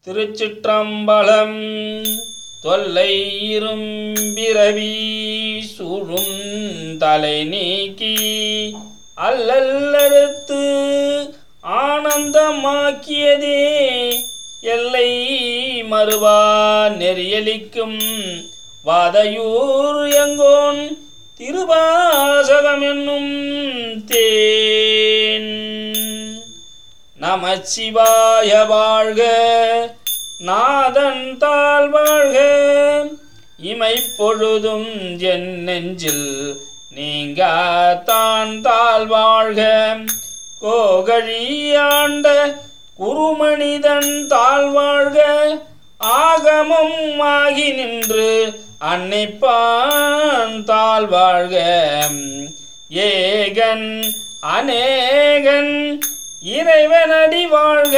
திருச்சிற்றம்பலம் தொல்லை இரும்பிரவி சூழும் தலை நீக்கி அல்லல்லறுத்து ஆனந்தமாக்கியதே எல்லை மறுவா நெறியலிக்கும் வாதையூர் எங்கோன் திருவாசகம் என்னும் தேன் நமச்சிவாய வாழ்க நாதன் தாழ் வாழ்க இமைப்பொழுதும் என் நெஞ்சில் நீங்க தான் தாழ் வாழ்க கோகழியாண்ட குருமனிதன் தாழ் வாழ்க ஆகமம் ஆகி நின்று அன்னைப்பான் தாழ் வாழ்க ஏகன் அநேகன் இறைவனடி வாழ்க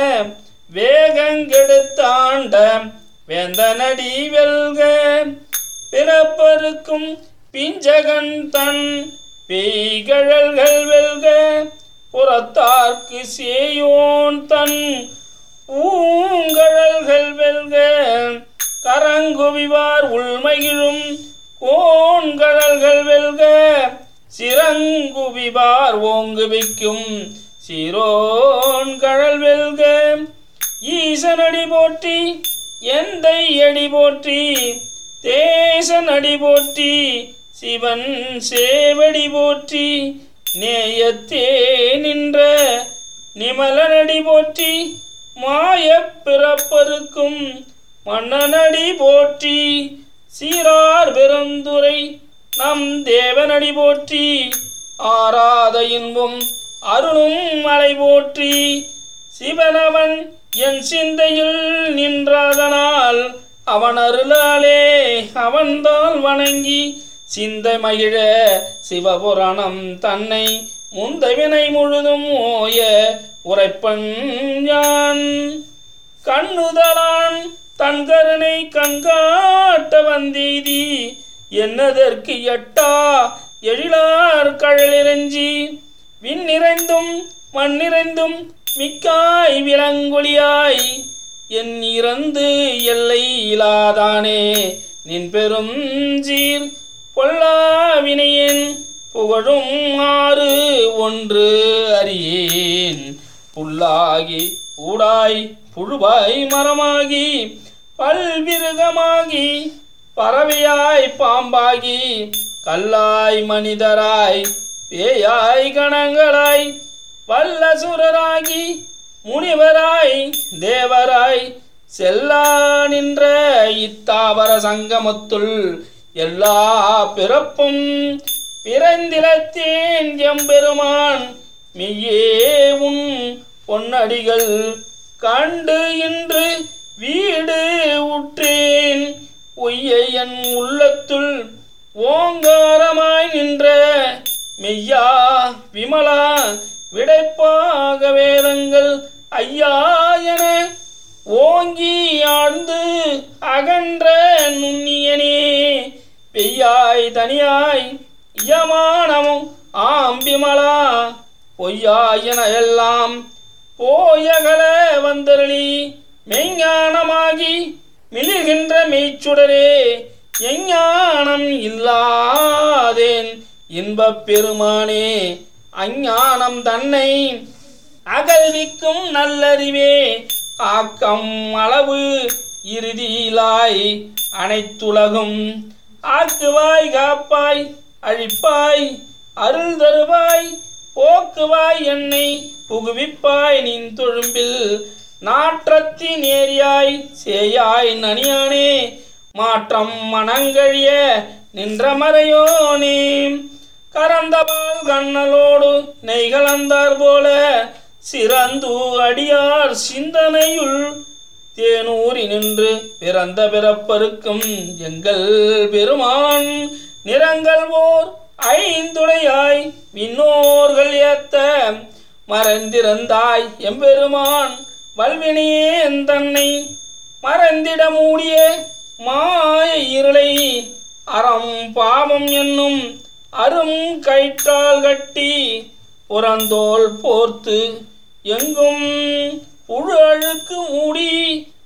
வேகங்கெடுத்தாண்ட வேந்தனடி வெல்க பிறப்பருக்கும் பிஞ்சகன் தன் பெய்கழல்கள் வெல்க புறத்தார்க்கு சேயோன் தன் பூங்கழல்கள் வெல்க கரங்குவிவார் உள்மகிழும் கோண்கழல்கள் வெல்க சிறங்குவிவார் ஓங்குவிக்கும் சிரோன் கழல் வெல்க ஈசனடி போற்றி எந்தை அடி போற்றி தேசன் அடி போற்றி சிவன் சேவடி போற்றி நேயத்தே நின்ற நிமலனடி போற்றி மாயப் பிறப்பருக்கும் மன்னனடி போற்றி சீரார் பெருந்துரை நம் தேவனடி போற்றி ஆராத இன்பும் அருளும் மலை போற்றி சிவனவன் என் சிந்தையில் நின்றதனால் அவன் அருளாலே அவன்தால் வணங்கி சிந்தை மகிழ சிவபுராணம் தன்னை முந்தவினை முழுதும் ஓய உரைப்பன் யான் கண்ணுதலான் தன் கருணை கண்காட்ட வந்தீதி என்னதற்கு எட்டா எழிலார் கழலிரஞ்சி விண் நிறைந்தும் மண் நிறைந்தும் மிக்காய் விலங்கொழியாய் என் இறந்து எல்லை இலாதானே நின் பெரும் சீர் பொல்லாவினையேன் புகழும் ஆறு ஒன்று அறியேன் புல்லாகி ஊடாய் புழுவாய் மரமாகி பல்விருகமாகி பறவையாய் பாம்பாகி கல்லாய் மனிதராய் பேயாய் கணங்களாய் வல்லசுரராகி முனிவராய் தேவராய் செல்லா நின்ற இத்தாவர சங்கமத்துள் எல்லா பிறப்பும் பிறந்திலத்தேன் எம்பெருமான் மெய்யே உன் பொன்னடிகள் கண்டு இன்று வீடு உற்றேன் பொய்யை என் உள்ளத்துள் ஓங்காரமாய் நின்ற மெய்யா விமலா விடைப்பாக வேதங்கள் ஐயா என ஓங்கி ஆழ்ந்து அகன்ற நுண்ணியனே பெய்யாய் தனியாய் இயமானமும் ஆம்பிமலா பொய்யாயன எல்லாம் போயகல வந்தருளி மெய்ஞானமாகி மிளிர்கின்ற மெய்ச்சுடரே எஞ்ஞானம் இல்லாதேன் இன்பப் பெருமானே அஞ்ஞானம் தன்னை அகல்விக்கும் நல்லறிவே ஆக்கம் அளவு இறுதியிலாய் அனைத்துலகும் ஆக்குவாய் காப்பாய் அழிப்பாய் அருள் தருவாய் போக்குவாய் என்னை புகுவிப்பாய் நின் தொழும்பில் நாற்றத்தின் ஏரியாய் சேயாய் நனியானே மாற்றம் மனங்கழிய நின்ற மறையோனே கரந்தபால் கண்ணலோடு நெய் கலந்தார் போல சிறந்து அடியார் சிந்தனையுள் தேனூரி நின்று பிறந்த பிறப்பருக்கும் எங்கள் பெருமான் நிறங்கள் ஓர் ஐந்துடையாய் விண்ணோர்கள் ஏத்த மறந்திருந்தாய் எம்பெருமான் வல்வினையேன் தன்னை மறந்திட மூடிய மாய இருளை அறம் பாவம் என்னும் அரும் கயிற்றால் கட்டி புறந்தோல் போர்த்து எங்கும் புழு அழுக்கு மூடி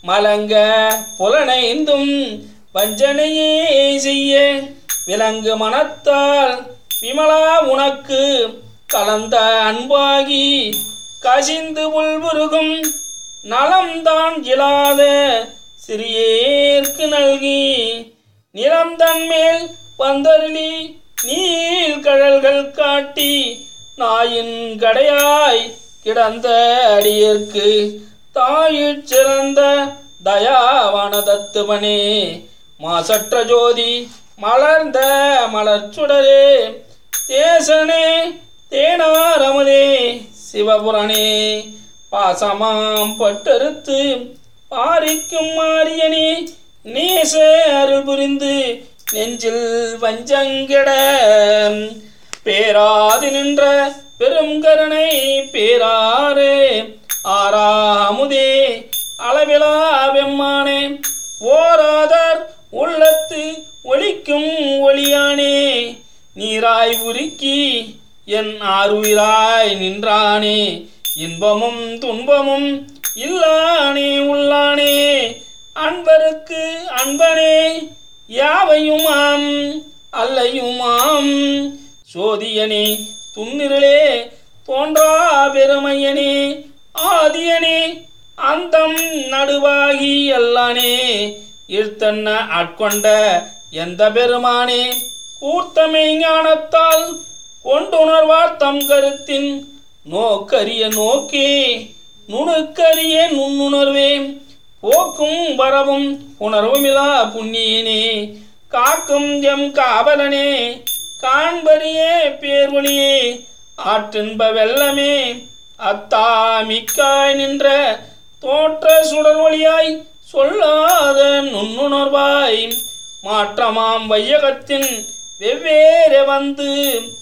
மலங்க புலனைந்தும் வஞ்சனையே செய்ய விலங்கு மனத்தால் விமலா உனக்கு கலந்த அன்பாகி கசிந்து புல்புருகும் நலம்தான் இலாத சிறியேற்கு நல்கி நிலம் தன்மேல் வந்தருளி நீல் கழல்கள் காட்டி நாயின் கடையாய் கிடந்த அடியேற்கு தாயிற் சிறந்த தயாவான தத்துவனே மாசற்ற ஜோதி மலர்ந்த மலர்ச்சுடரே தேசனே தேனாரமதே சிவபுரணே பாசமாம் பட்டறுத்து பாரிக்கும் மாரியனே நேச அருள் புரிந்து நெஞ்சில் வஞ்சங்கிட பேராது நின்ற பெரும் கருணை பேராரே ஆறாமுதே அளவிலா வெம்மானே ஓராதார் உள்ளத்து ஒளிக்கும் ஒளியானே நீராய் உருக்கி என் ஆறுயிராய் நின்றானே இன்பமும் துன்பமும் இல்லானே உள்ளானே அன்பருக்கு அன்பனே யாவையுமாம் அல்லையுமாம் சோதியனே துன்னிரளே தோன்றா பெருமையனே ஆதியனே அந்தம் நடுவாகி அல்லானே இழ்த்தன்ன ஆட்கொண்ட எந்த பெருமானே கூர்த்தமை ஞானத்தால் கொண்டுணர்வார் தம் கருத்தின் நோக்கரிய நோக்கே நுணுக்கரிய நுண்ணுணர்வே போக்கும் வரவும் உணர்வுமிலா புண்ணியனே காக்கும் எம் காவலனே காண்பரியே பேர்வழியே ஆற்றின்ப வெள்ளமே அத்தா மிக்காய் நின்ற தோற்ற சுடர் ஒளியாய் சொல்லாத நுண்ணுணர்வாய் மாற்றமாம் வையகத்தின் வெவ்வேறு வந்து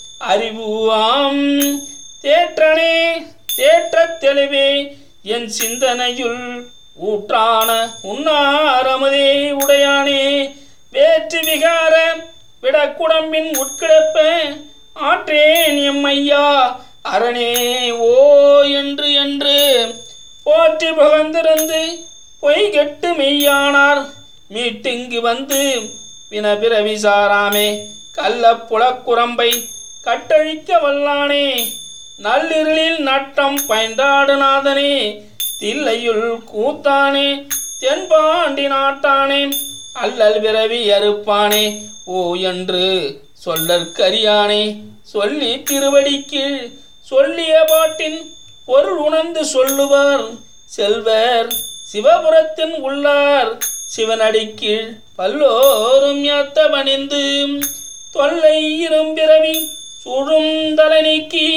அறிவுவாம் தேற்றனே தேற்றத் தெளிவே என் சிந்தனையுள் ஊற்றான உன்னாரமதே உடையானே வேற்று விகார விடக்குடம்பின் உட்கிடப்ப ஆற்றேன் எம்மையா அரணே ஓ என்று என்று போற்றி புகழ்ந்திருந்து பொய் கெட்டு மெய்யானார் மீட்டிங்கு வந்து வின பிறவி சாராமே கள்ள புலக்குரம்பை கட்டழிக்க வல்லானே நள்ளிருளில் நட்டம் பயன்றாடுநாதனே தில்லையுள் கூத்தானே தென்பாண்டி நாட்டானே அல்லல் விரவி அறுப்பானே ஓ என்று சொல்லற்கரியானே சொல்லி திருவடிக்கு சொல்லிய பாட்டின் பொருள் உணர்ந்து சொல்லுவார் செல்வர் சிவபுரத்தின் உள்ளார் சிவனடிக்கீழ் பல்லோரும் யாத்த பணிந்து தொல்லை இரும்பிறவி சுழும் தலை நீக்கி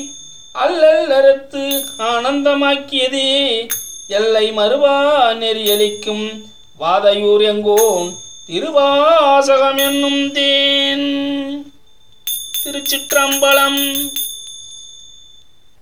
அல்லல் அறுத்து ஆனந்தமாக்கியதே எல்லை மறுவா நெறியளிக்கும் வாதையூர் எங்கோன் திருவாசகம் என்னும் தேன் திருச்சிற்றம்பலம்